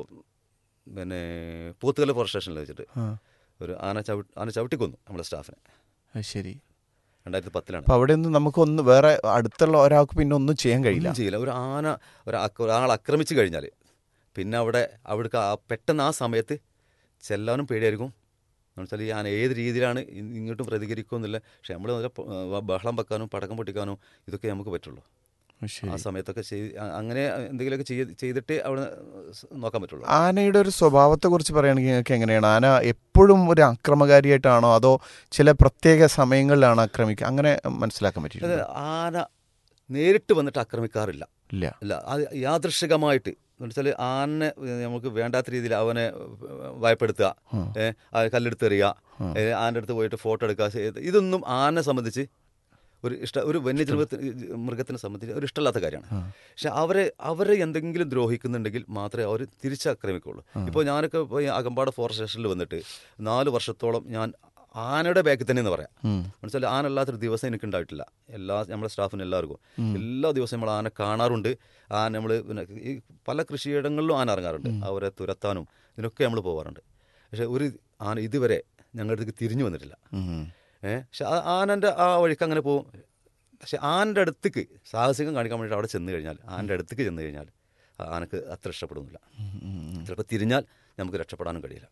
പിന്നെ പൂത്തുകല ഫോറസ്റ്റ് സ്റ്റേഷനിൽ വെച്ചിട്ട് ആ, ഒരു ആന ചവിട്ടി ആന ചവിട്ടിക്കൊന്നു നമ്മുടെ സ്റ്റാഫിനെ അത് ശരി രണ്ടായിരത്തി പത്തിലാണ് അപ്പൊ അവിടെ നിന്ന് നമുക്കൊന്ന് വേറെ അടുത്തുള്ള ഒരാൾക്ക് പിന്നെ ഒന്നും ചെയ്യാൻ കഴിയില്ല ഒന്നും ചെയ്യില്ല ഒരു ആന ഒരു അക്ര- ഒരാൾ ആക്രമിച്ചു കഴിഞ്ഞാൽ പിന്നെ അവിടെ അവിടേക്ക് ആ പെട്ടെന്ന് ആ സമയത്ത് ചെല്ലാനും പേടിയായിരിക്കും എന്ന് വെച്ചാൽ ഈ ആന ഏത് രീതിയിലാണ് ഇ- ഇങ്ങോട്ടും പ്രതികരിക്കുമെന്നില്ല പക്ഷെ നമ്മൾ ബഹളം വെക്കാനും പടക്കം പൊട്ടിക്കാനും ഇതൊക്കെ നമുക്ക് പറ്റുള്ളൂ അത് ശരി ആ സമയത്തൊക്കെ ചെയ്ത് അ- അങ്ങനെ എന്തെങ്കിലുമൊക്കെ ചെയ്ത് ചെയ്തിട്ട് അവിടെ സ് നോക്കാൻ പറ്റുള്ളൂ ആനയുടെ ഒരു സ്വഭാവത്തെ കുറിച്ച് പറയുകയാണെങ്കിൽ നിങ്ങൾക്ക് എങ്ങനെയാണ് ആന എപ്പോഴും ഒരു അക്രമകാരിയായിട്ടാണോ അതോ ചില പ്രത്യേക സമയങ്ങളിലാണ് ആക്രമിക്കുക അങ്ങനെ മനസ്സിലാക്കാൻ അത് പറ്റില്ല ആന നേരിട്ട് വന്നിട്ട് ആക്രമിക്കാറില്ല ഇല്ല അല്ല അത് യാദൃശികമായിട്ട് എന്ന് വെച്ചാൽ ആനെ നമുക്ക് വേണ്ടാത്ത രീതിയിൽ അവനെ ഭയപ്പെടുത്തുക ഉം. ഏ, ആ കല്ലെടുത്ത് എറിയുക ഏ, ആൻ്റെ അടുത്ത് പോയിട്ട് ഫോട്ടോ എടുക്കുക ചെയ്ത് ഇതൊന്നും ആനെ സംബന്ധിച്ച് ഒരു ഇഷ്ട ഒരു വന്യജീവിതത്തിന് മൃഗത്തിനെ സംബന്ധിച്ച് ഒരു ഇഷ്ടമില്ലാത്ത കാര്യമാണ് പക്ഷെ അവരെ അവരെ എന്തെങ്കിലും ദ്രോഹിക്കുന്നുണ്ടെങ്കിൽ മാത്രമേ അവർ തിരിച്ചാക്രമിക്കുള്ളൂ ഇപ്പോൾ ഞാനൊക്കെ ഇപ്പോൾ ഈ അകമ്പാട് ഫോറസ്റ്റ് സ്റ്റേഷനിൽ വന്നിട്ട് നാല് വർഷത്തോളം ഞാൻ ആനയുടെ ബാക്കിൽ തന്നെ എന്ന് പറയാം ഉം. മനസ്സിലായി ആന അല്ലാത്തൊരു ദിവസം എനിക്ക് ഉണ്ടായിട്ടില്ല എല്ലാ നമ്മുടെ സ്റ്റാഫിനും എല്ലാവർക്കും എല്ലാ ദിവസവും നമ്മൾ ആന കാണാറുണ്ട് ആന നമ്മൾ പിന്നെ ഈ പല കൃഷിയിടങ്ങളിലും ആന ഇറങ്ങാറുണ്ട് അവരെ തുരത്താനും ഇതിനൊക്കെ നമ്മൾ പോകാറുണ്ട് പക്ഷെ ഒരു ആന ഇതുവരെ ഞങ്ങളുടെ അടുത്തേക്ക് തിരിഞ്ഞു വന്നിട്ടില്ല ഉം. ഏഹ് പക്ഷെ ആ ആനൻ്റെ ആ വഴിക്ക് അങ്ങനെ പോകും പക്ഷെ ആനൻ്റെ അടുത്തേക്ക് സാഹസികം കാണിക്കാൻ വേണ്ടിയിട്ട് അവിടെ ചെന്ന് കഴിഞ്ഞാൽ ആനൻ്റെ അടുത്തേക്ക് ചെന്ന് കഴിഞ്ഞാൽ ആ ആനക്ക് അത്ര ഇഷ്ടപ്പെടുന്നില്ല ഉം, ഉം, ഉം. ചിലപ്പോൾ തിരിഞ്ഞാൽ നമുക്ക് രക്ഷപ്പെടാനും കഴിയില്ല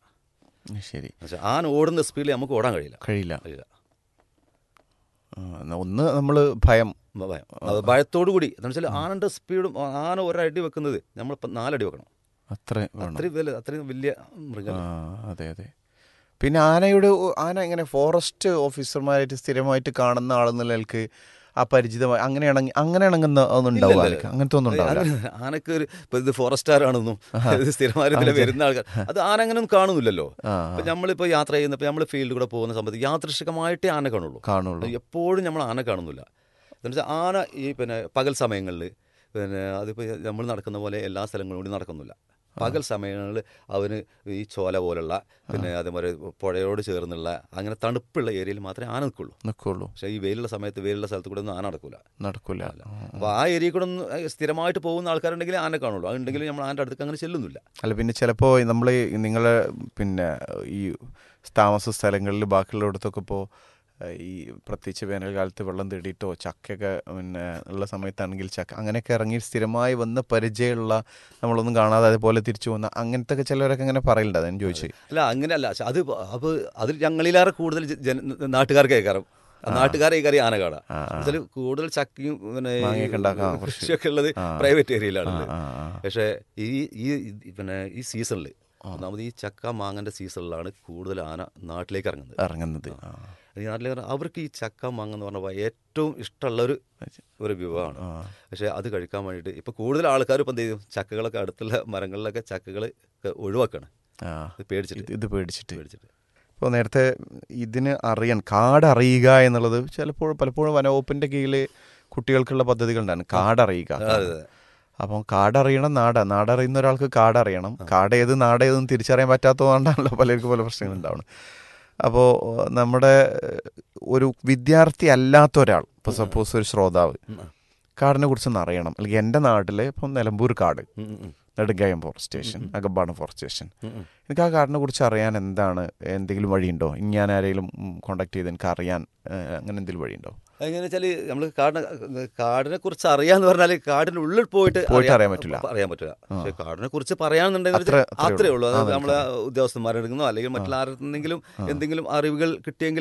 ശരി പക്ഷെ ആന ഓടുന്ന സ്പീഡിൽ നമുക്ക് ഓടാൻ കഴിയില്ല കഴിയില്ല കഴിയില്ല ആ, എന്നാ ഒന്ന് നമ്മൾ ഭയം ഭയം അത് ഭയത്തോടു കൂടി എന്ന് വെച്ചാൽ ആനൻ്റെ സ്പീഡും ആന ഒരടി വെക്കുന്നത് നമ്മളിപ്പോൾ നാലടി വെക്കണം അത്ര വേണം അത്രയും വലിയ അത്രയും വലിയ മൃഗം ആ അതെ അതെ പിന്നെ ആനയുടെ ഒ- ആന ഇങ്ങനെ ഫോറസ്റ്റ് ഓഫീസർമാരായിട്ട് സ്ഥിരമായിട്ട് കാണുന്ന ആളെന്ന നിലക്ക് ആ പരിചിതമായി അങ്ങനെ ഇണങ്ങി അങ്ങനെ ഇണങ്ങുന്ന ഒന്നും ഉണ്ടാവും ആനക്ക് അങ്ങനത്തെ ഒന്നും ഉണ്ടാവില്ല അങ്ങനെ ആനക്ക് ഒരു ഇപ്പൊ ഇത് ഫോറസ്റ്റുകാരാണെന്നും ഇത് സ്ഥിരമായിട്ട് ഇതിലെ വരുന്ന ആൾക്കാർ അത് ആന അങ്ങനെ ഒന്നും കാണുന്നില്ലല്ലോ ആ ഇപ്പൊ നമ്മളിപ്പോൾ യാത്ര ചെയ്യുന്നപ്പോൾ നമ്മൾ ഫീൽഡിൽ കൂടെ പോകുന്ന സമയത്ത് യാദൃശികമായിട്ടേ ആന കാണുള്ളൂ കാണുള്ളൂ എപ്പോഴും നമ്മൾ ആന കാണുന്നില്ല എന്ന് വെച്ചാൽ ആന ഈ പിന്നെ പകൽ സമയങ്ങളിൽ പിന്നെ അതിപ്പോൾ നമ്മൾ നടക്കുന്ന പോലെ എല്ലാ സ്ഥലങ്ങളും കൂടി നടക്കുന്നില്ല പകൽ സമയങ്ങളിൽ അവന് ഈ ചോല പോലുള്ള പിന്നെ അതേപോലെ പുഴയോട് ചേർന്നുള്ള അങ്ങനെ തണുപ്പുള്ള ഏരിയയിൽ മാത്രമേ ആന നിൽക്കുള്ളൂ നിൽക്കുള്ളൂ പക്ഷേ ഈ വെയിലുള്ള സമയത്ത് വെയിലുള്ള സ്ഥലത്ത് കൂടെ ഒന്നും ആന നടക്കില്ല നടക്കൂല അപ്പോൾ ആ ഏരിയയിൽ കൂടെ ഒന്നും ഏഹ്, സ്ഥിരമായിട്ട് പോകുന്ന ആൾക്കാരുണ്ടെങ്കിൽ ആന കാണുള്ളൂ അതുണ്ടെങ്കിൽ നമ്മൾ ആൻ്റെ അടുത്തേക്ക് അങ്ങനെ ചെല്ലുന്നില്ല അല്ല പിന്നെ ചിലപ്പോൾ നമ്മൾ നിങ്ങളെ പിന്നെ ഈ താമസ സ്ഥലങ്ങളിൽ ബാക്കിയുള്ളിടത്തൊക്കെ ഇപ്പോൾ ഈ പ്രത്യേകിച്ച് വേനൽക്കാലത്ത് വെള്ളം തേടിയിട്ടോ ചക്കയൊക്കെ പിന്നെ ഉള്ള സമയത്താണെങ്കിൽ ചക്ക അങ്ങനെയൊക്കെ ഇറങ്ങി സ്ഥിരമായി വന്ന് പരിചയമുള്ള നമ്മളൊന്നും കാണാതെ അതുപോലെ തിരിച്ചു പോകുന്ന അങ്ങനത്തെ ഒക്കെ ചിലരൊക്കെ അങ്ങനെ പറയലുണ്ട് അതാണ് ചോദിച്ചത് അല്ല അങ്ങനെയല്ല പക്ഷെ അത് അപ്പോൾ അതിൽ ഞങ്ങളിലേറെ കൂടുതൽ ജ- ജന നാട്ടുകാർക്ക് കേൾക്കാറും നാട്ടുകാരെ കയറി ആന കാണാം ആ, ആ. അതിൽ കൂടുതൽ ചക്കയും പിന്നെ ഈ മാങ്ങയൊക്കെ ഉണ്ടാക്കാം കുറച്ച്. കൃഷിയൊക്കെ ഉള്ളത് ആ. പ്രൈവറ്റ് ഏരിയയിലാണ് ആ, ആ. പക്ഷേ ഈ ഈ ഈ പിന്നെ ഈ സീസണിൽ ഒന്നാമത് ഈ ചക്ക മാങ്ങൻ്റെ സീസണിലാണ് കൂടുതൽ ആന നാട്ടിലേക്ക് ഇറങ്ങുന്നത് ഇറങ്ങുന്നത് ആ. ഈ നാട്ടിലേക്ക് ഇറങ്ങുന്ന- അവർക്ക് ഈ ചക്ക മാങ്ങ എന്ന് പറഞ്ഞാൽ ഏറ്റവും ഇഷ്ടമുള്ള ഒരു ഒരു വിഭവമാണ് ആ. പക്ഷേ അത് കഴിക്കാൻ വേണ്ടിയിട്ട് ഇപ്പോൾ കൂടുതൽ ആൾക്കാർ ഇപ്പം എന്ത് ചെയ്യും ചക്കകളൊക്കെ അടുത്തുള്ള മരങ്ങളിലൊക്കെ ചക്കകൾ ഒഴിവാക്കുകയാണ് ആ. ഇത് പേടിച്ചിട്ട് ഇത് ഇത് പേടിച്ചിട്ട് പേടിച്ചിട്ട് ഇപ്പോൾ നേരത്തെ ഇതിന് അറിയാൻ കാട് അറിയുക എന്നുള്ളത് ചിലപ്പോൾ പലപ്പോഴും വനവകുപ്പിന്റെ കീഴിൽ കുട്ടികൾക്കുള്ള പദ്ധതികളുണ്ടാണ് കാടറിയുക അപ്പം കാടറിയണം നാട നാടറിയുന്ന ഒരാൾക്ക് കാടറിയണം കാട് ഏത് നാട് ഏതെന്ന് തിരിച്ചറിയാൻ പറ്റാത്തതുകൊണ്ടാണല്ലോ പലർക്കും പല പ്രശ്നങ്ങൾ ഉണ്ടാവുന്നത് അപ്പോൾ നമ്മുടെ ഒരു വിദ്യാർത്ഥി അല്ലാത്ത ഒരാൾ ഇപ്പോൾ സപ്പോസ് ഒരു ശ്രോതാവ് കാടിനെ കുറിച്ചൊന്ന് അറിയണം അല്ലെങ്കിൽ എൻ്റെ നാട്ടിൽ ഇപ്പം നിലമ്പൂർ കാട് ഉം, ഉം, ഉം. Nedumkayam forest station Akampadam forest station ഉം, ഉം. എനിക്ക് ആ കാടിനെ കുറിച്ച് അറിയാൻ എന്താണ് എന്തെങ്കിലും വഴിയുണ്ടോ ഞാൻ ആരെങ്കിലും കോണ്ടാക്ട് ചെയ്ത് എനിക്ക് അറിയാൻ ഏഹ്, അങ്ങനെ എന്തെങ്കിലും വഴിയുണ്ടോ എങ്ങനെ വെച്ചാൽ നമ്മൾ കാടിനെ കാടിനെ കുറിച്ച് അറിയാന്ന് പറഞ്ഞാൽ കാടിന്റെ ഉള്ളിൽ പോയിട്ട് പോയിട്ട് അറിയാൻ പറ്റില്ല. അറിയാൻ പറ്റില്ല പക്ഷെ കാടിനെ കുറിച്ച് പറയാന്നുണ്ടെങ്കിൽ അത്ര- അത്രേ അത്രേ ഉള്ളൂ. ഉള്ളൂ ആ, അത് നമ്മളെ ഉദ്യോഗസ്ഥന്മാരെടുക്കുന്നോ അല്ലെങ്കിൽ മറ്റുള്ള ആരെന്തെങ്കിലും എന്തെങ്കിലും അറിവുകൾ കിട്ടിയെങ്കിൽ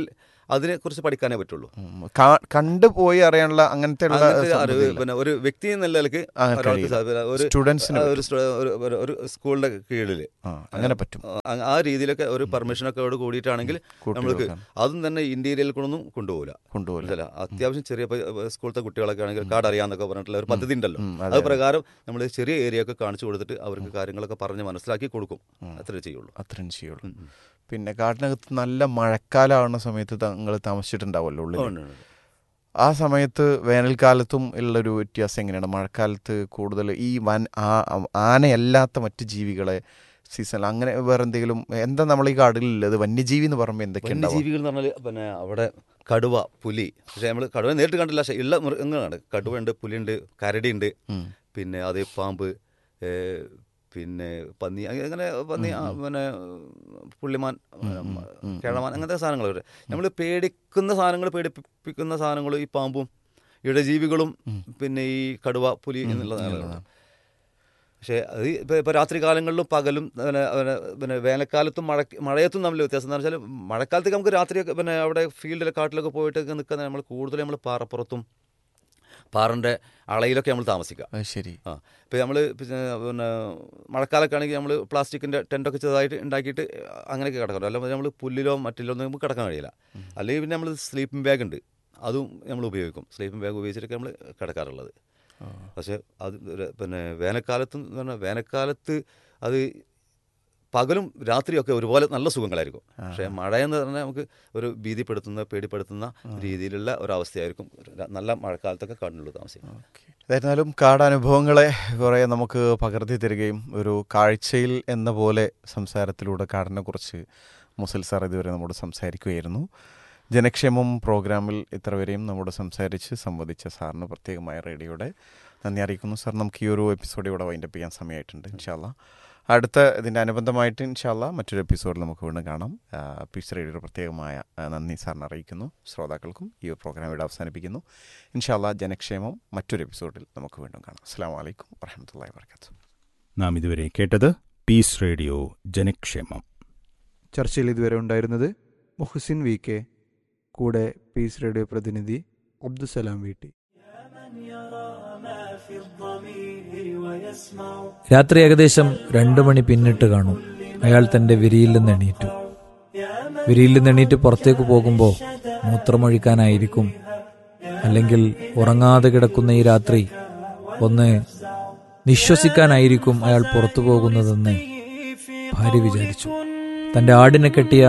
അതിനെക്കുറിച്ച് പഠിക്കാനേ പറ്റുള്ളൂ ഉം. കാ- കണ്ടു പോയി അറിയാനുള്ള അങ്ങനത്തെ ഉള്ള അങ്ങനത്തെ അറിവ് സംഗതിയില്ല. പിന്നെ ഒരു വ്യക്തി എന്ന നിലയ്ക്ക് ആ, ഒരാൾക്ക് കഴിയില്ല. സാ- പിന്നെ ഒരു സ്റ്റുഡൻസിന് ഒരു സ്റ്റു- ഒരു- ഒരു- ഒരു സ്കൂളിന്റെ കീഴിൽ ആ, അങ്ങനെ പറ്റും ആ രീതിയിലൊക്കെ ഒരു പെർമിഷനൊക്കെ അവിടെ കൂടിയിട്ടാണെങ്കിൽ കൂട്ടി നമ്മൾക്ക് വെക്കാം. അതും തന്നെ ഇന്ത്യയിലേക്കൊന്നും കൊണ്ടുപോകില്ല കൊണ്ടുപോകില്ല അല്ല അത്യാവശ്യം ചെറിയ പ- സ്കൂളത്തെ കുട്ടികളൊക്കെ ആണെങ്കിൽ കാർഡ് അറിയാന്നൊക്കെ പറഞ്ഞിട്ടുള്ള ഒരു പദ്ധതി ഉണ്ടല്ലോ ഉം, അതെ, അത് പ്രകാരം നമ്മൾ ചെറിയ ഏരിയ ഒക്കെ കാണിച്ചു കൊടുത്തിട്ട് അവർക്ക് കാര്യങ്ങളൊക്കെ പറഞ്ഞ് മനസ്സിലാക്കി കൊടുക്കും അത്രേ ചെയ്യുള്ളൂ അത്രയും ചെയ്യുള്ളൂ ഉം, ഉം. പിന്നെ കാട്ടിനകത്ത് നല്ല മഴക്കാലമാവുന്ന സമയത്ത് നിങ്ങൾ താമസിച്ചിട്ടുണ്ടാവുമല്ലോ ഉള്ളിൽ ഉണ്ട്, ഉണ്ട്. ആ സമയത്ത് വേനൽക്കാലത്തും ഉള്ളൊരു വ്യത്യാസം എങ്ങനെയാണ് മഴക്കാലത്ത് കൂടുതൽ ഈ വൻ ആ- ആനയല്ലാത്ത മറ്റ് ജീവികളെ സീസൺ അങ്ങനെ വേറെ എന്തെങ്കിലും എന്താ നമ്മൾ ഈ കാടുകളിലുള്ളത് വന്യജീവി എന്ന് പറയുമ്പോൾ എന്തൊക്കെ ഉണ്ടാവും വന്യജീവികൾ എന്ന് പറഞ്ഞാൽ പിന്നെ അവിടെ കടുവ പുലി പക്ഷേ നമ്മൾ കടുവ നേരിട്ട് കണ്ടില്ല പക്ഷേ ഉള്ള മൃഗങ്ങളാണ് കടുവയുണ്ട് പുലിയുണ്ട് കരടിയുണ്ട് ഉം. പിന്നെ അതേ പാമ്പ് ഏ, പിന്നെ പന്നി അങ്ങ- അങ്ങനെ പന്നി ആ, പിന്നെ പുള്ളിമാൻ കേഴമാൻ അങ്ങനത്തെ സാധനങ്ങൾ വരെ നമ്മൾ പേടിക്കുന്ന സാധനങ്ങൾ പേടിപ്പിക്കുന്ന സാധനങ്ങൾ ഈ പാമ്പും ഇഴജീവികളും പിന്നെ ഈ കടുവ പുലി എന്നുള്ള സാധനങ്ങളാണ് പക്ഷേ അത് ഇപ്പോൾ ഇപ്പോൾ രാത്രി കാലങ്ങളിലും പകലും പിന്നെ പിന്നെ പിന്നെ വേനൽക്കാലത്തും മഴ മഴയത്തും തമ്മിൽ വ്യത്യാസം എന്ന് വെച്ചാൽ മഴക്കാലത്തേക്ക് നമുക്ക് രാത്രിയൊക്കെ പിന്നെ അവിടെ ഫീൽഡിലെ കാട്ടിലൊക്കെ പോയിട്ട് നിൽക്കുന്ന നമ്മൾ കൂടുതൽ നമ്മൾ പാറപ്പുറത്തും പാറൻ്റെ അളയിലൊക്കെ നമ്മൾ താമസിക്കുക അത് ശരി ആ ഇപ്പോൾ നമ്മൾ പിന്നെ പിന്നെ മഴക്കാലമൊക്കെ ആണെങ്കിൽ നമ്മൾ പ്ലാസ്റ്റിക്കിൻ്റെ ടെൻറ്റൊക്കെ ചെറുതായിട്ട് ഉണ്ടാക്കിയിട്ട് അങ്ങനെയൊക്കെ കിടക്കണം അല്ല നമ്മൾ പുല്ലിലോ മറ്റിലോ ഒന്നും നമുക്ക് കിടക്കാൻ കഴിയില്ല അല്ലെങ്കിൽ പിന്നെ നമ്മൾ സ്ലീപ്പിംഗ് ബാഗ് ഉണ്ട് അതും നമ്മൾ ഉപയോഗിക്കും സ്ലീപ്പിംഗ് ബാഗ് ഉപയോഗിച്ചിട്ടൊക്കെ നമ്മൾ കിടക്കാറുള്ളത് പക്ഷേ അത് ഒരു പിന്നെ വേനൽക്കാലത്തും എന്ന് പറഞ്ഞാൽ വേനൽക്കാലത്ത് അത് പകലും രാത്രിയൊക്കെ ഒരുപോലെ നല്ല സുഖങ്ങളായിരിക്കും പക്ഷേ മഴയെന്ന് പറഞ്ഞാൽ നമുക്ക് ഒരു ഭീതിപ്പെടുത്തുന്ന പേടിപ്പെടുത്തുന്ന രീതിയിലുള്ള ഒരവസ്ഥയായിരിക്കും ര- നല്ല മഴക്കാലത്തൊക്കെ കാടിനുള്ളൂ താമസിക്കുന്നത് ഏതായിരുന്നാലും കാടനുഭവങ്ങളെ കുറേ നമുക്ക് പകർത്തി തരികയും ഒരു കാഴ്ചയിൽ എന്ന പോലെ സംസാരത്തിലൂടെ കാടിനെ കുറിച്ച് മുസൽ സാർ ഇതുവരെ നമ്മോട് സംസാരിക്കുകയായിരുന്നു ജനക്ഷേമം പ്രോഗ്രാമിൽ ഇത്രവരെയും നമ്മോട് സംസാരിച്ച് സംവദിച്ച സാറിന് പ്രത്യേകമായ റേഡിയോയുടെ നന്ദി അറിയിക്കുന്നു സാർ നമുക്ക് ഈ ഒരു എപ്പിസോഡ് ഇവിടെ വൈൻഡപ്പ് ചെയ്യാൻ സമയമായിട്ടുണ്ട് ഇൻഷാല്ല അടുത്ത ഇതിൻ്റെ അനുബന്ധമായിട്ട് ഇൻഷാല്ല മറ്റൊരു എപ്പിസോഡിൽ നമുക്ക് വീണ്ടും കാണാം ആ, പീസ് റേഡിയോയുടെ പ്രത്യേകമായ ആ, നന്ദി സാറിന് അറിയിക്കുന്നു ശ്രോതാക്കൾക്കും ഈ ഒരു പ്രോഗ്രാം ഇവിടെ അവസാനിപ്പിക്കുന്നു ഇൻഷാല്ല ജനക്ഷേമം മറ്റൊരു എപ്പിസോഡിൽ നമുക്ക് വീണ്ടും കാണാം അസ്സാം വലൈക്കും വറഹമത്തല്ലാ വർക്കാത്തു നാം ഇതുവരെ കേട്ടത് പീസ് റേഡിയോ ജനക്ഷേമം ചർച്ചയിൽ ഇതുവരെ ഉണ്ടായിരുന്നത് മുഹസിൻ വി കെ കൂടെ പീസ് റേഡിയോ പ്രതിനിധി അബ്ദുസലാം വീട്ടി രാത്രി ഏകദേശം രണ്ടു മണി പിന്നിട്ട് കാണും അയാൾ തന്റെ വിരിയിൽ നിന്ന് എണീറ്റു വിരിയിൽ നിന്ന് എണീറ്റ് പുറത്തേക്ക് പോകുമ്പോൾ മൂത്രമൊഴിക്കാനായിരിക്കും അല്ലെങ്കിൽ ഉറങ്ങാതെ കിടക്കുന്ന ഈ രാത്രി ഒന്ന് നിശ്വസിക്കാനായിരിക്കും അയാൾ പുറത്തു പോകുന്നതെന്ന് ഭാര്യ വിചാരിച്ചു തന്റെ ആടിനെ കെട്ടിയ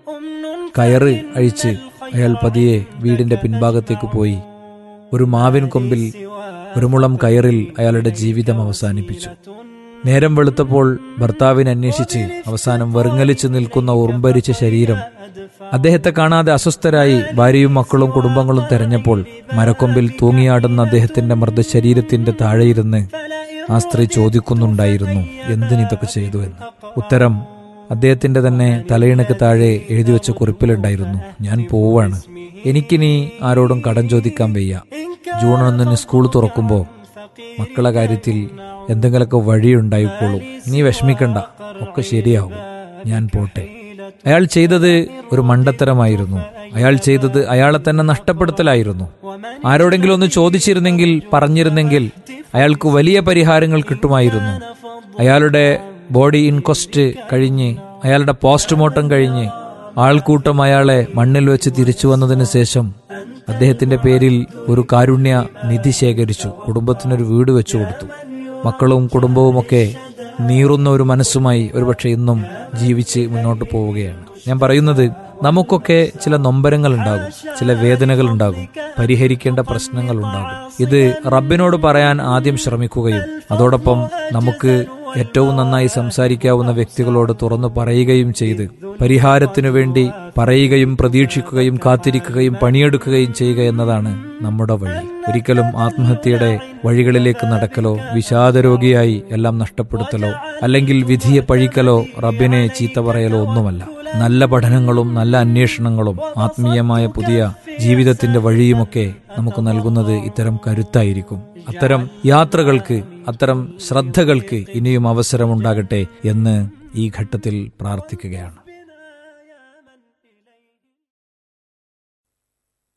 കയറ് അഴിച്ച് അയാൾ പതിയെ വീടിന്റെ പിൻഭാഗത്തേക്ക് പോയി ഒരു മാവിൻ കൊമ്പിൽ ഒരു മുളം കയറിൽ അയാളുടെ ജീവിതം അവസാനിപ്പിച്ചു നേരം വെളുത്തപ്പോൾ ഭർത്താവിനെ അന്വേഷിച്ച് അവസാനം വെറുങ്ങലിച്ചു നിൽക്കുന്ന ഉറുമ്പരിച്ച ശരീരം അദ്ദേഹത്തെ കാണാതെ അസ്വസ്ഥരായി ഭാര്യയും മക്കളും കുടുംബങ്ങളും തെരഞ്ഞപ്പോൾ മരക്കൊമ്പിൽ തൂങ്ങിയാടുന്ന അദ്ദേഹത്തിന്റെ മൃതശരീരത്തിന്റെ താഴെയിരുന്ന് ആ സ്ത്രീ ചോദിക്കുന്നുണ്ടായിരുന്നു എന്തിനിതൊക്കെ ചെയ്തു എന്ന് ഉത്തരം അദ്ദേഹത്തിന്റെ തന്നെ തലയിണക്ക് താഴെ എഴുതി വെച്ച കുറിപ്പിലുണ്ടായിരുന്നു ഞാൻ പോവാണ് എനിക്കിനി ആരോടും കടം ചോദിക്കാൻ വയ്യ ജൂൺ ഒന്നിന് സ്കൂൾ തുറക്കുമ്പോ മക്കളെ കാര്യത്തിൽ എന്തെങ്കിലുമൊക്കെ വഴിയുണ്ടായിക്കോളും നീ വിഷമിക്കണ്ട ഒക്കെ ശരിയാകും ഞാൻ പോട്ടെ അയാൾ ചെയ്തത് ഒരു മണ്ടത്തരമായിരുന്നു അയാൾ ചെയ്തത് അയാളെ തന്നെ നഷ്ടപ്പെടുത്തലായിരുന്നു ആരോടെങ്കിലും ഒന്ന് ചോദിച്ചിരുന്നെങ്കിൽ പറഞ്ഞിരുന്നെങ്കിൽ അയാൾക്ക് വലിയ പരിഹാരങ്ങൾ കിട്ടുമായിരുന്നു അയാളുടെ ബോഡി ഇൻക്വസ്റ്റ് കഴിഞ്ഞ് അയാളുടെ പോസ്റ്റ്മോർട്ടം കഴിഞ്ഞ് ആൾക്കൂട്ടം അയാളെ മണ്ണിൽ വെച്ച് തിരിച്ചു വന്നതിന് ശേഷം അദ്ദേഹത്തിന്റെ പേരിൽ ഒരു കാരുണ്യ നിധി ശേഖരിച്ചു കുടുംബത്തിനൊരു വീട് വെച്ചു കൊടുത്തു മക്കളും കുടുംബവുമൊക്കെ നീറുന്ന ഒരു മനസ്സുമായി ഒരുപക്ഷെ ഇന്നും ജീവിച്ച് മുന്നോട്ട് പോവുകയാണ് ഞാൻ പറയുന്നത് നമുക്കൊക്കെ ചില നൊമ്പരങ്ങൾ ഉണ്ടാകും ചില വേദനകൾ ഉണ്ടാകും പരിഹരിക്കേണ്ട പ്രശ്നങ്ങൾ ഉണ്ടാകും ഇത് റബ്ബിനോട് പറയാൻ ആദ്യം ശ്രമിക്കുകയും അതോടൊപ്പം നമുക്ക് ഏറ്റവും നന്നായി സംസാരിക്കാവുന്ന വ്യക്തികളോട് തുറന്നു പറയുകയും ചെയ്ത് പരിഹാരത്തിനു വേണ്ടി പറയുകയും പ്രതീക്ഷിക്കുകയും കാത്തിരിക്കുകയും പണിയെടുക്കുകയും ചെയ്യുക എന്നതാണ് നമ്മുടെ വഴി ഒരിക്കലും ആത്മഹത്യയുടെ വഴികളിലേക്ക് നടക്കലോ വിഷാദരോഗിയായി എല്ലാം നഷ്ടപ്പെടുത്തലോ അല്ലെങ്കിൽ വിധിയെ പഴിക്കലോ റബ്ബിനെ ചീത്ത പറയലോ ഒന്നുമല്ല നല്ല പഠനങ്ങളും നല്ല അന്വേഷണങ്ങളും ആത്മീയമായ പുതിയ ജീവിതത്തിന്റെ വഴിയുമൊക്കെ നമുക്ക് നൽകുന്നത് ഇത്തരം കരുത്തായിരിക്കും അത്തരം യാത്രകൾക്ക് അത്തരം ശ്രദ്ധകൾക്ക് ഇനിയും അവസരമുണ്ടാകട്ടെ എന്ന് ഈ ഘട്ടത്തിൽ പ്രാർത്ഥിക്കുകയാണ്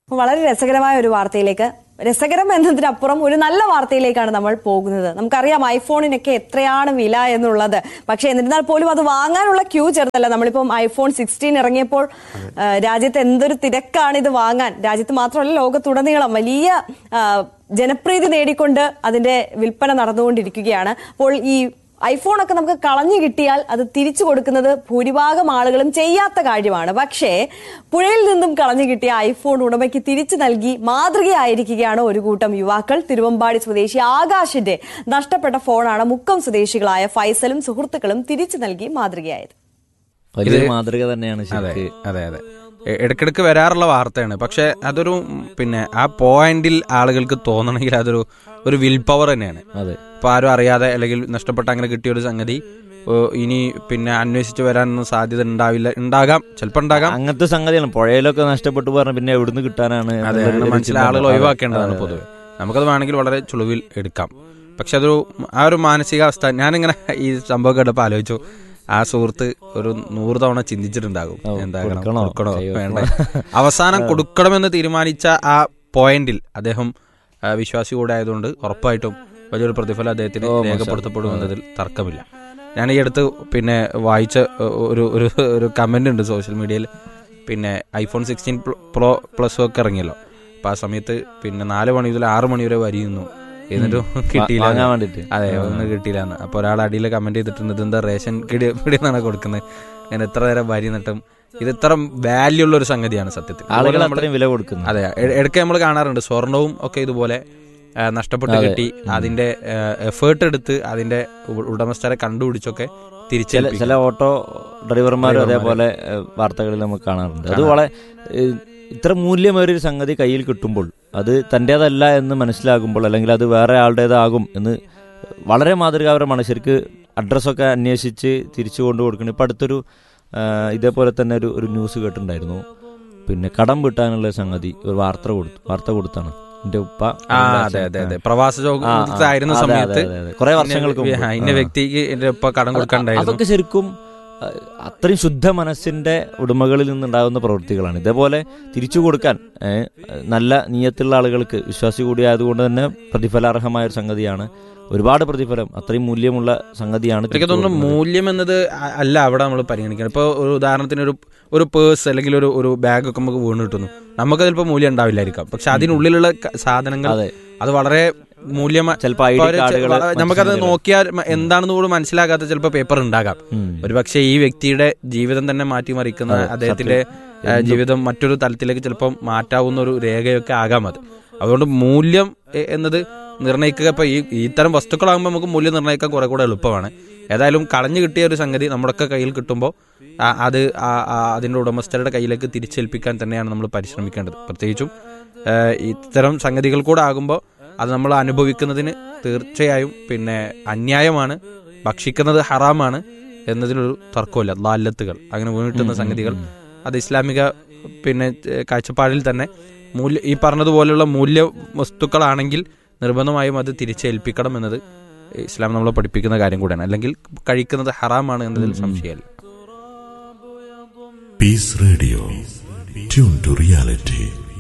വളരെ രസകരമായ ഒരു വാർത്തയിലേക്ക് രസകരം എന്നതിനപ്പുറം ഒരു നല്ല വാർത്തയിലേക്കാണ് നമ്മൾ പോകുന്നത് നമുക്കറിയാം ഐഫോണിനൊക്കെ എത്രയാണ് വില എന്നുള്ളത് പക്ഷേ എന്നിരുന്നാൽ പോലും അത് വാങ്ങാനുള്ള ക്യൂ ചെറുതല്ല നമ്മളിപ്പം ഐഫോൺ സിക്സ്റ്റീൻ ഇറങ്ങിയപ്പോൾ ആ, രാജ്യത്ത് എന്തൊരു തിരക്കാണ് ഇത് വാങ്ങാൻ രാജ്യത്ത് മാത്രമല്ല ലോകത്തുടനീളം വലിയ ആ, ജനപ്രീതി നേടിക്കൊണ്ട് അതിന്റെ വിൽപ്പന നടന്നുകൊണ്ടിരിക്കുകയാണ് അപ്പോൾ ഈ ഐഫോൺ ഒക്കെ നമുക്ക് കളഞ്ഞു കിട്ടിയാൽ അത് തിരിച്ചു കൊടുക്കുന്നത് ഭൂരിഭാഗം ആളുകളും ചെയ്യാത്ത കാര്യമാണ് പക്ഷേ പുഴയിൽ നിന്നും കളഞ്ഞു കിട്ടിയ ഐഫോൺ ഉടമയ്ക്ക് തിരിച്ചു നൽകി മാതൃകയായിരിക്കുകയാണ് ഒരു കൂട്ടം യുവാക്കൾ തിരുവമ്പാടി സ്വദേശി ആകാശിന്റെ നഷ്ടപ്പെട്ട ഫോണാണ് മുക്കം സ്വദേശികളായ ഫൈസലും സുഹൃത്തുക്കളും തിരിച്ചു നൽകി മാതൃകയായത് വലിയൊരു മാതൃക തന്നെയാണ് അതെ ശരിക്ക് അതെ അതെ എ- ഇടയ്ക്കിടയ്ക്ക് വരാറുള്ള വാർത്തയാണ് പക്ഷെ അതൊരു ഉം, പിന്നെ ആ പോയിന്റിൽ ആളുകൾക്ക് തോന്നണമെങ്കിൽ അതൊരു ഒരു വിൽ പവർ തന്നെയാണ് അതെ ഇപ്പൊ ആരും അറിയാതെ അല്ലെങ്കിൽ നഷ്ടപ്പെട്ട അങ്ങനെ കിട്ടിയ ഒരു സംഗതി ഓ, ഇനി പിന്നെ അന്വേഷിച്ച് വരാനൊന്നും സാധ്യത ഉണ്ടാവില്ല ഉണ്ടാകാം ചിലപ്പോൾ ഉണ്ടാകാം അങ്ങനത്തെ സംഗതിയാണ് പുഴയിലൊക്കെ നഷ്ടപ്പെട്ടു പറഞ്ഞ പിന്നെ എവിടുന്ന് കിട്ടാനാണ് അതെ എന്നുള്ളൊരു മനസ്സിലെ ചിന്ത. ആളുകൾ അതെ, ഒഴിവാക്കേണ്ടതാണ് അതെ, പൊതുവെ നമുക്കത് വേണമെങ്കിൽ വളരെ ചുളിവിൽ എടുക്കാം പക്ഷെ അതൊരു ആ ഒരു മാനസികാവസ്ഥ ഞാനിങ്ങനെ ഈ സംഭവം കേട്ടപ്പോൾ ആലോചിച്ചു ആ സുഹൃത്ത് ഒരു നൂറ് തവണ ചിന്തിച്ചിട്ടുണ്ടാകും ഓ, എന്താകണം കൊടുക്കണോ? കൊടുക്കണോ കൈ വേണ്ട വെക്കണോ? അവസാനം കൊടുക്കണമെന്ന് തീരുമാനിച്ച ആ പോയിന്റിൽ അദ്ദേഹം ആ, വിശ്വാസി കൂടെ ആയതുകൊണ്ട് ഉറപ്പായിട്ടും വലിയൊരു പ്രതിഫലം അദ്ദേഹത്തിന് ഓ, മാഷാ. രേഖപ്പെടുത്തപ്പെടുമെന്നതിൽ തർക്കമില്ല ഞാൻ ഈ അടുത്ത് പിന്നെ വായിച്ച ഏ, ഒരു ഒരു ഒരു കമന്റ് ഉണ്ട് സോഷ്യൽ മീഡിയയിൽ പിന്നെ ഐഫോൺ സിക്സ്റ്റീൻ പ്രോ പ്ലസ് ഒക്കെ ഇറങ്ങിയല്ലോ അപ്പൊ ആ സമയത്ത് പിന്നെ നാല് മണി മുതൽ ആറ് മണി വരെ വരിയുന്നു എന്നിട്ടും കിട്ടിയില്ല വാങ്ങാൻ വേണ്ടിട്ട് അതെ ഒന്നും കിട്ടിയില്ല എന്ന് അപ്പൊ ഒരാൾ അടിയിൽ കമന്റ് ചെയ്തിട്ടുണ്ട് ഇതെന്താ റേഷൻ കിടി പിടിയെന്നാണ് കൊടുക്കുന്നത് അങ്ങനെ എത്ര നേരം വരി നിട്ടും ഇത് ഇത്ര വാല്യൂ ഉള്ള ഒരു സംഗതിയാണ് സത്യത്തിൽ ആളുകൾ അതുപോലെ നമ്മള് അത്രയും വില കൊടുക്കുന്നു അതെ എ- ഇടയ്ക്ക് നമ്മൾ കാണാറുണ്ട് സ്വർണവും ഒക്കെ ഇതുപോലെ ആ, നഷ്ടപ്പെട്ട് അതെ. കിട്ടി അതിന്റെ എഫേർട്ട് എടുത്ത് അതിന്റെ ഉ- ഉടമസ്ഥരെ കണ്ടുപിടിച്ചൊക്കെ ചില തിരിച്ചേൽപ്പിക്കും ചില ഓട്ടോ ഡ്രൈവർമാരും ഡ്രൈവർമാര്. അതേപോലെ ഏഹ്, വാർത്തകളിൽ നമുക്ക് കാണാറുണ്ട് അത് കാണാം. വളരെ ഏഹ്, ഇത്ര മൂല്യമേറിയൊരു സംഗതി കയ്യിൽ കിട്ടുമ്പോൾ അത് തൻ്റേതല്ല എന്ന് മനസ്സിലാകുമ്പോൾ അല്ലെങ്കിൽ അത് വേറെ ആളുടേതാകും എന്ന് വളരെ മാതൃകാപരമാണ് ശരിക്ക് അഡ്രസ്സൊക്കെ അന്വേഷിച്ച് തിരിച്ചു കൊണ്ടു കൊടുക്കണം ഇപ്പം അടുത്തൊരു ആ, ഇതേപോലെ തന്നെ ഒരു ഒരു ന്യൂസ് കേട്ടിട്ടുണ്ടായിരുന്നു പിന്നെ കടം വീട്ടാനുള്ള സംഗതി ഒരു വാർത്ത കൊടുത്തു വാർത്ത കൊടുത്താണ് എൻ്റെ ഉപ്പ ആ അതെ അതെ അതെ പ്രവാസ ആ, ആ, ആയിരുന്ന അതെ, സമയത്ത് അതെ, അതെ, അതെ. കുറേ വർഷങ്ങൾക്ക് ഇന്ന- മുമ്പ്. ആ, ഇന്ന ആ. വ്യക്തിക്ക് എന്റെ ഒപ്പം കടം കൊടുക്കണ്ടായിരുന്നു അതൊക്കെ ശരിക്കും അഹ്, അത്രയും ശുദ്ധ മനസ്സിന്റെ ഉടമകളിൽ നിന്നുണ്ടാകുന്ന പ്രവൃത്തികളാണ് ഇതേപോലെ തിരിച്ചു കൊടുക്കാൻ ഏഹ്, നല്ല നീയത്തുള്ള ആളുകൾക്ക് വിശ്വാസി കൂടിയായതുകൊണ്ട് തന്നെ പ്രതിഫലാർഹമായ ഒരു സംഗതിയാണ് ഒരുപാട് പ്രതിഫലം അത്രയും മൂല്യമുള്ള സംഗതിയാണ് എനിക്ക് തിരിച്ചു തോന്നുന്നു കൊടുക്കുന്നത്. മൂല്യം എന്നത് അ- അല്ല അവിടെ നമ്മൾ പരിഗണിക്കണം ഇപ്പോൾ ഒരു ഉദാഹരണത്തിന് ഒരു ഒരു പേഴ്സ് അല്ലെങ്കിൽ ഒരു ഒരു ബാഗ് ഒക്കെ നമുക്ക് വീണ് കിട്ടുന്നു നമുക്ക് ചിലപ്പോൾ മൂല്യം ഉണ്ടാവില്ലായിരിക്കാം പക്ഷെ അതിനുള്ളിലുള്ള ക- സാധനങ്ങൾ അതെ അത് വളരെ മൂല്യമാ ചിലപ്പോൾ ഐ ഇപ്പൊ ഡി അവര് ചെ- കാർഡുകൾ വള- നമുക്കത് നോക്കിയാൽ മ- എന്താണെന്ന് പോലും മനസ്സിലാകാത്ത ചിലപ്പോൾ പേപ്പർ ഉണ്ടാകാം ഒരു പക്ഷേ ഈ വ്യക്തിയുടെ ജീവിതം തന്നെ മാറ്റിമറിക്കുന്ന അതെ, അദ്ദേഹത്തിന്റെ സത്യം. ഏഹ്, ജീവിതം മറ്റൊരു തലത്തിലേക്ക് ചിലപ്പം മാറ്റാവുന്ന ഒരു രേഖയൊക്കെ ആകാം അത് അതുകൊണ്ട് മൂല്യം എ- എന്നത് നിർണ്ണയിക്കുക ഇപ്പൊ ഈ ഇത്തരം വസ്തുക്കളാകുമ്പോൾ നമുക്ക് മൂല്യം നിർണ്ണയിക്കാൻ കുറെ കൂടെ എളുപ്പമാണ് ഏതായാലും കളഞ്ഞു കിട്ടിയ ഒരു സംഗതി നമ്മുടെയൊക്കെ കയ്യിൽ കിട്ടുമ്പോൾ ആ- അത് ആ- ആ അതിന്റെ ഉടമസ്ഥരുടെ കയ്യിലേക്ക് തിരിച്ചേൽപ്പിക്കാൻ തന്നെയാണ് നമ്മൾ പരിശ്രമിക്കേണ്ടത് പ്രത്യേകിച്ചും ഏഹ്, ഇത്തരം സംഗതികൾ കൂടെ ആകുമ്പോൾ അത് നമ്മൾ അനുഭവിക്കുന്നതിന് തീർച്ചയായും പിന്നെ അന്യായമാണ് ഭക്ഷിക്കുന്നത് ഹറാമാണ് എന്നതിലൊരു തർക്കമില്ല ലാല്ലത്തുകൾ അങ്ങനെ വീണിട്ടുന്ന സംഗതികൾ അത് ഇസ്ലാമിക പിന്നെ ഏഹ്, കാഴ്ചപ്പാടിൽ തന്നെ മൂല്യ ഈ പറഞ്ഞതുപോലെയുള്ള മൂല്യ വസ്തുക്കളാണെങ്കിൽ നിർബന്ധമായും അത് തിരിച്ചേൽപ്പിക്കണം എന്നത് ഇസ്ലാം നമ്മളെ പഠിപ്പിക്കുന്ന കാര്യം കൂടെയാണ് അല്ലെങ്കിൽ കഴിക്കുന്നത് ഹറാമാണ് എന്നതിൽ സംശയമല്ല Peace Radio. Tune to reality.